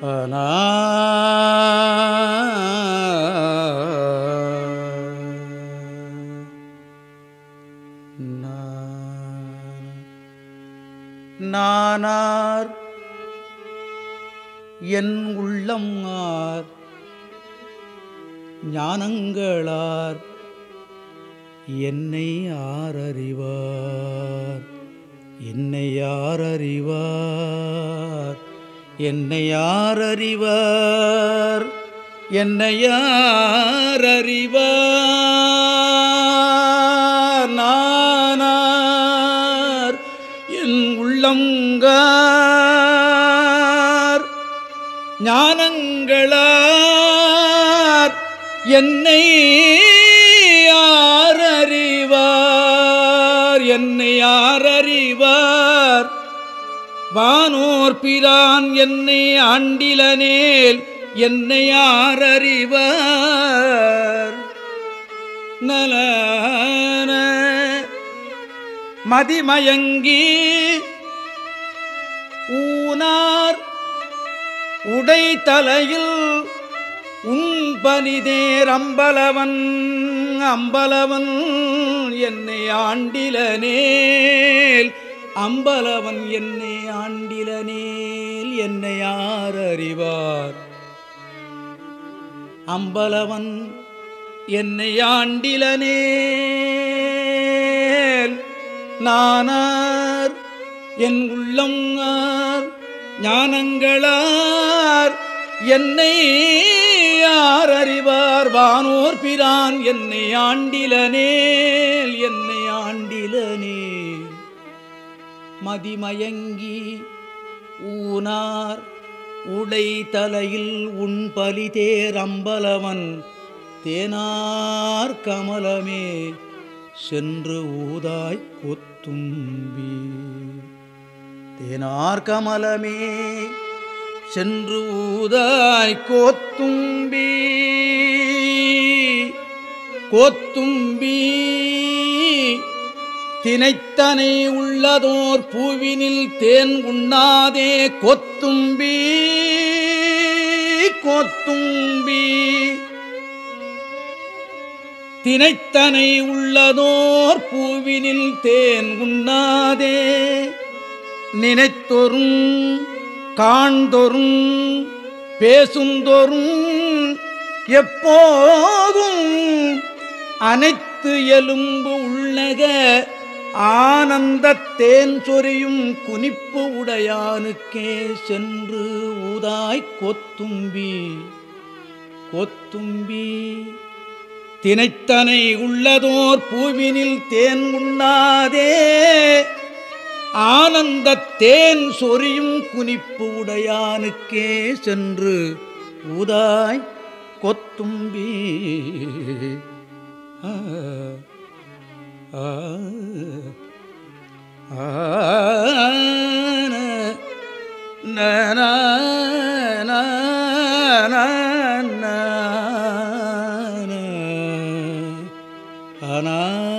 ஆனா நானார் என் உள்ளம் ஆர் ஞானங்களார் என்னை யாரறிவார் என்னை யாரறிவார் என்னை யாரறிவார் என்னை யாரறிவார் நானார் என் உள்ளங்கார் ஞானங்களார் என்னை யாரறிவார் என்னை யாரறிவார் வானோர் பிரான் என்னை ஆண்டிலனேல் என்னை யாரறிவார் நலன மதிமயங்கி ஊனார் உடை தலையில் உண்பனிதேர் அம்பலவன் அம்பலவன் என்னை ஆண்டிலனேல் அம்பலவன் என்னை ஆண்டிலனேல் என்னை யார் அறிவார் அம்பலவன் என்னை ஆண்டிலனேல் நானார் என் உள்ளங்கார் ஞானங்களார் என்னை யார் அறிவார் வானோர் பிரான் என்னை ஆண்டிலனேல் என்னை ஆண்டிலனேல் மதிமயங்கி ஊனார் உடை தலையில் உன் பலிதேர் அம்பலவன் தேனார் கமலமே சென்று ஊதாய் கொத்தும்பி தேனார் கமலமே சென்று ஊதாய் கோத்தும்பி கோத்தும்பி தினைத்தனை உள்ளதோர் பூவினில் தேன் உண்ணாதே கொத்தும்பி கோத்தும்பி தினைத்தனை உள்ளதோர் பூவினில் தேன் உண்ணாதே நினைத்தொரும் காண்தொரும் பேசுந்தொரும் எப்போதும் அனைத்து எலும்பு உள்ளக ஆனந்தத் தேன் சொரியும் குனிப்பு உடையானுக்கே சென்று ஊதாய் கொத்தும்பி கொத்தும்பி தினைத்தனை உள்ளதோர் பூவினில் தேன் உண்ணாதே ஆனந்தத் தேன் சொரியும் குனிப்பு உடையானுக்கே சென்று ஊதாய் கொத்தும்பி ஆ, ஆ, ஆ, ந, ந, ந, ந, ந, ந, அனா,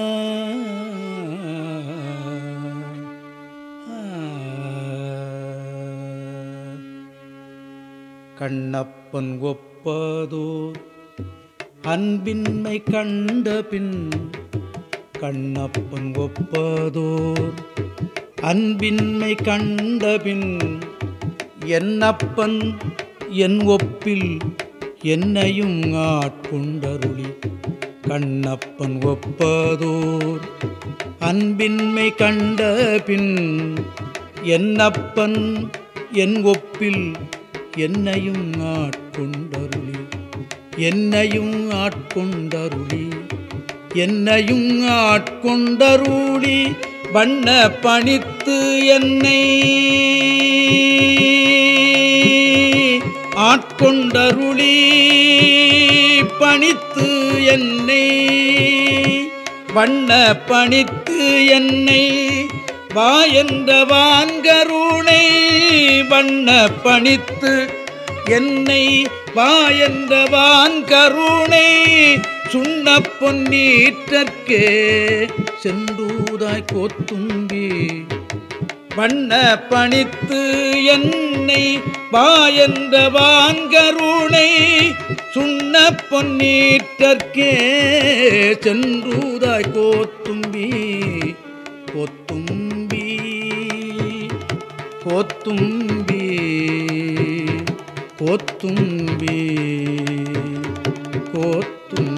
கண்ணப்பன் ஒப்பதோ அன்பின்மை கண்ட பின் கண்ணப்பன் ஒப்பதோர் அன்பின்மை கண்டபின் என்னப்பன் என் ஒப்பில் என்னையும் ஆட்கொண்டருளி கண்ணப்பன் ஒப்பதோர் அன்பின்மை கண்டபின் என்னப்பன் என் ஒப்பில் என்னையும் ஆட்கொண்டருளி என்னையும் ஆட்கொண்டருளி என்னையும் ஆட்கொண்டருளி வண்ண பணித்து என்னை ஆட்கொண்டருளி பணித்து என்னை வண்ண பணித்து என்னை வா என்ற வான்கருணை வண்ண பணித்து என்னை வா என்ற வான்கருணை சுண்ண பொன்னீற்றற்கே சென்றூதாய் கோத்தும்பி வண்ண பணித்து என்னை வாயென்ற வான்கருணை சுண்ண பொன்னீற்றற்கே சென்றூதாய் கோத்தும்பி கோத்தும்பி கோத்தும்பி கோத்தும்பி கோத்தும்பி